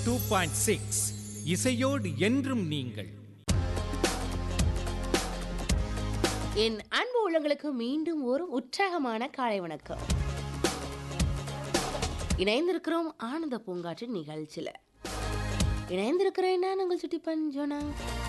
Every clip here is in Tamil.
டூ பாயிண்ட் சிக்ஸ் இசையோடு என்றும் நீங்கள் என் அன்பு உள்ளங்களுக்கு மீண்டும் ஒரு உற்சாகமான காலை வணக்கம் இணைந்திருக்கிறோம் ஆனந்த பூங்காற்றின் நிகழ்ச்சியில் இணைந்திருக்கிறேன் நான் உங்கள் சுட்டி பஞ்சோனா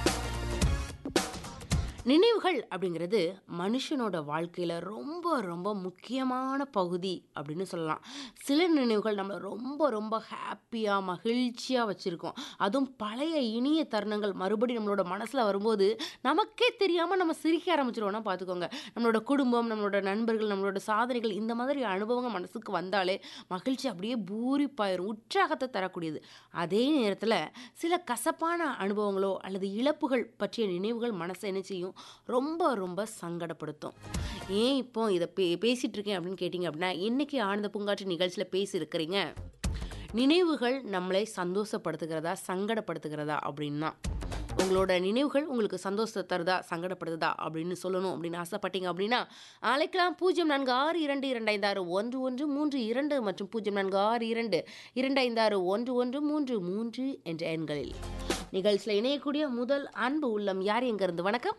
நினைவுகள் அப்படிங்கிறது மனுஷனோட வாழ்க்கையில் ரொம்ப ரொம்ப முக்கியமான பகுதி அப்படின்னு சொல்லலாம் சில நினைவுகள் நம்மளை ரொம்ப ரொம்ப ஹாப்பியாக மகிழ்ச்சியாக வச்சுருக்கோம் அதுவும் பழைய இனிய தருணங்கள் மறுபடியும் நம்மளோட மனசில் வரும்போது நமக்கே தெரியாமல் நம்ம சிரிக்க ஆரம்பிச்சிருவோம்னா பார்த்துக்கோங்க நம்மளோட குடும்பம் நம்மளோட நண்பர்கள் நம்மளோட சாதனைகள் இந்த மாதிரி அனுபவங்கள் மனசுக்கு வந்தாலே மகிழ்ச்சி அப்படியே பூரிப்பாயிரும் உற்சாகத்தை தரக்கூடியது அதே நேரத்தில் சில கசப்பான அனுபவங்களோ அல்லது இழப்புகள் பற்றிய நினைவுகள் மனசை என்ன செய்யும் ரொம்ப ரொம்ப சங்கடப்படுத்தும் ஏன் இப்போ இதை பே பேசிகிட்டு இருக்கேன் அப்படின்னு கேட்டிங்க அப்படின்னா இன்றைக்கி ஆனந்த பூங்காற்று நிகழ்ச்சியில் பேசியிருக்கிறீங்க நினைவுகள் நம்மளை சந்தோஷப்படுத்துகிறதா சங்கடப்படுத்துகிறதா அப்படின்னா உங்களோட நினைவுகள் உங்களுக்கு சந்தோஷத்தை தருதா சங்கடப்படுத்துதா அப்படின்னு சொல்லணும் அப்படின்னு ஆசைப்பட்டீங்க அப்படின்னா அழைக்கலாம் பூஜ்ஜியம் நான்கு ஆறு இரண்டு இரண்டு ஐந்து ஆறு ஒன்று ஒன்று மூன்று இரண்டு மற்றும் பூஜ்ஜியம் நான்கு ஆறு இரண்டு இரண்டு ஐந்து ஆறு ஒன்று ஒன்று மூன்று மூன்று என்ற எண்களில் நிகழ்ச்சியில் இணையக்கூடிய முதல் அன்பு உள்ளம் யார் எங்கிருந்து வணக்கம்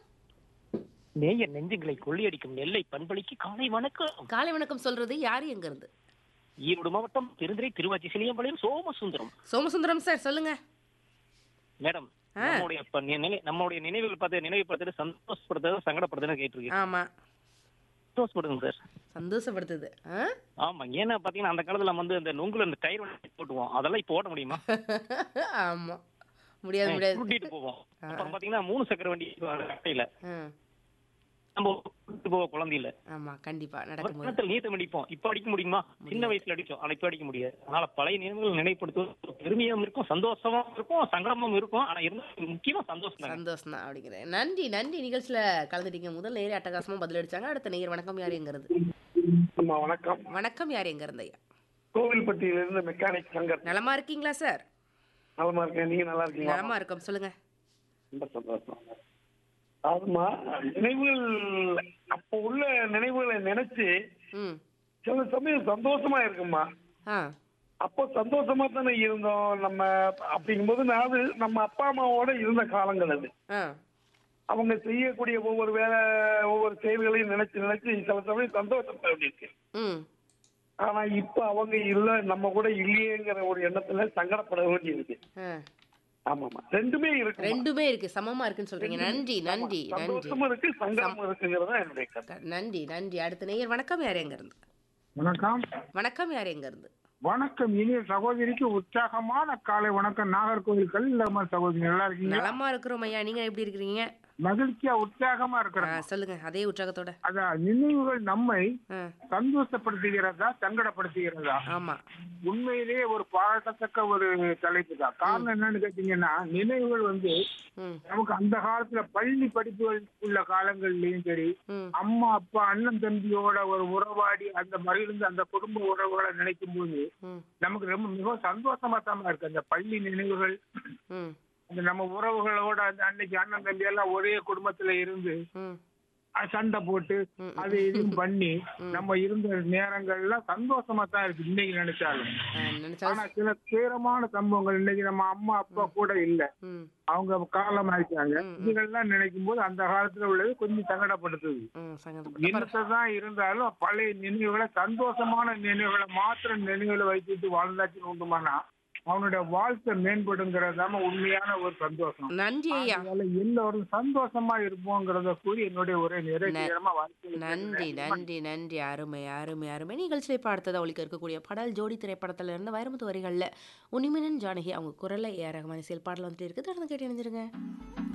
நேய நெஞ்சுகளை கொள்ளையடிக்கும் நெல்லை பண்பளிக்கு காலை வணக்கம் காலை வணக்கம் சொல்றது யார் எங்கிருந்து ஈரோடு மாவட்டம் பெருந்துறை திருவாச்சி சிலியம்பாளையம் சோமசுந்தரம் சோமசுந்தரம் சார் சொல்லுங்க மேடம் ஆ. நம்முடைய இப்ப நினை- நம்மளுடைய நினைவுகள் பார்த்து நினைவுபடுத்துறது சந்தோஷப்படுத்துறது சங்கடப்படுதுன்னு கேட்டிருக்கேன் ஆமா சந்தோஷப்படுங்க சார் சந்தோஷப்படுத்துது ஆ? ஆமா ஏன்னா பாத்தீங்கன்னா அந்த காலத்துல நம்ம வந்து இந்த நுங்குல இந்த கயிறு ஒண்ணு போட்டுவோம் அதெல்லாம் இப்போ ஓட்ட முடியுமா ஆமா முடியாது முடியாது கூட்டிட்டு போவோம் அப்புறம் பாத்தீங்கன்னா மூணு சக்கர வண்டி கட்டையில ஆ, நம்ம கூட்டிட்டு போவோம் குழந்தையில ஆமா கண்டிப்பா நடக்கும்போது கிணத்துல நீச்சல் அடிப்போம் இப்ப அடிக்க முடியுமா சின்ன வயசுல அடிச்சோம் ஆனா இப்ப அடிக்க முடியாது அதனால பழைய நினைவுகள் நினைப்படுத்துவது பெருமையும் இருக்கும் சந்தோஷமும் இருக்கும் சங்கடமும் இருக்கும் ஆனா இருந்தாலும் முக்கியமா சந்தோஷம் தாங்க. சந்தோஷம் தான் அப்படிங்கிறேன் நன்றி நன்றி நிகழ்ச்சியில கலந்துட்டீங்க முதல் நேரே அட்டகாசமா பதில் அடிச்சாங்க அடுத்த நேயர் வணக்கம் யார் எங்கிறது அம்மா வணக்கம் வணக்கம் யார் எங்க இருந்து ஐயா கோவில்பட்டியிலிருந்து மெக்கானிக் சங்கர் நலமா இருக்கீங்களா சார் நலமா இருக்கேன் நீங்க நல்லா இருக்கீங்களா நலமா இருக்கோம் சொல்லுங்க ரொம்ப சந்தோஷம் ஆமா நினைவுகள் அப்போ உள்ள நினைவுகளை நினைச்சு ம் சில சமயம் சந்தோஷமா இருக்குமா ஆ அப்போ சந்தோஷமா தானே இருந்தோம் நம்ம அப்படிங்கும்போது நான் அது நம்ம அப்பா அம்மாவோட இருந்த காலங்கள் அது ஆ அவங்க செய்யக்கூடிய ஒவ்வொரு வேலை ஒவ்வொரு செயல்களையும் நினைச்சு நினைச்சு சில சமயம் சந்தோஷப்பட வேண்டியிருக்கு ம் ஆனா இப்ப அவங்க இல்ல நம்ம கூட இல்லையேங்கிற ஒரு எண்ணத்துல சங்கடப்பட வேண்டியிருக்கு ஆ ஆமாமா ரெண்டுமே இருக்கு ரெண்டுமே இருக்கு சமமா இருக்குன்னு சொல்றீங்க நன்றி நன்றி நன்றி சந்தோஷமும் இருக்கு சங்கடமும் இருக்குங்கிறதா என்னுடைய கருத்து நன்றி நன்றி அடுத்த நேயர் வணக்கம் யார் எங்க இருந்து வணக்கம் வணக்கம் யார் எங்க இருந்து வணக்கம் இனிய சகோதரிக்கு உற்சாகமான காலை வணக்கம் நாகர்கோவில் கல்லிலம்மா சகோதரி நல்லா இருக்கீங்க நலமா இருக்கிறோம் ஐயா நீங்க எப்படி இருக்கிறீங்க மகிழ்ச்சியா உற்சாகமா ஆ, இருக்கிறேன் சொல்லுங்க அதே உற்சாகத்தோட அதான் நினைவுகள் நம்மை ஆ, சந்தோஷப்படுத்துகிறதா சங்கடப்படுத்துகிறதா ஆமா உண்மையிலேயே ஒரு பாராட்டத்தக்க ஒரு தலைப்பு தான் காரணம் என்னன்னு கேட்டீங்கன்னா நினைவுகள் வந்து ம் நமக்கு அந்த காலத்துல பள்ளி படிப்புகள் உள்ள காலங்கள்லயும் சரி ம் அம்மா அப்பா அண்ணன் தம்பியோட ஒரு உறவாடி அந்த மகிழ்ந்து அந்த குடும்ப உறவுகளை நினைக்கும் போது ம் நமக்கு ரொம்ப மிகவும் சந்தோஷமா தான் இருக்கு அந்த பள்ளி நினைவுகள் ம் அந்த நம்ம உறவுகளோட அந்த அன்னைக்கு அண்ணன் தம்பி எல்லாம் ஒரே குடும்பத்துல இருந்து ம் அஹ் சண்டை போட்டு ம். அது இதுவும் பண்ணி நம்ம இருந்த நேரங்கள்லாம் சந்தோஷமா தான் இருக்கு இன்னைக்கு நினைச்சாலும் ஆ, நினைச்சாலும் ஆனா சில தீரமான சம்பவங்கள் இன்னைக்கு நம்ம அம்மா அப்பா கூட இல்ல ம் அவங்க காலம் ஆயிட்டாங்க ம், ம். இதுகள்லாம் நினைக்கும் போது அந்த காலத்துல உள்ளது கொஞ்சம் சங்கடப்படுத்துது ம் சங்கடப்பட்ட என்னதான் இருந்தாலும் பழைய நினைவுகளை சந்தோஷமான நினைவுகளை மாத்திரம் நினைவுகளை வைத்துட்டு வாழ்ந்தாச்சு உண்டுமானா அவனுடைய வாழ்க்கை மேம்படுங்கிறதாம உண்மையான ஒரு சந்தோஷம் நன்றி ஐயா அதனால எல்லோரும் சந்தோஷமா இருப்போங்கிறத கூறி என்னுடைய ஒரே நிறைவேறமா வாழ்க்கை நன்றி நன்றி நன்றி அருமை அருமை அருமை நிகழ்ச்சியை பார்த்ததா ஒழிக்க இருக்கக்கூடிய படல் ஜோடி திரைப்படத்துல இருந்து வைரமுத்து வரிகளில் உனிமினன் ஜானகி அவங்க குரலை ஏ ரகமான செயல்பாடில் வந்துட்டு இருக்கு தொடர்ந்து கேட்டு இணைஞ்சிருங்க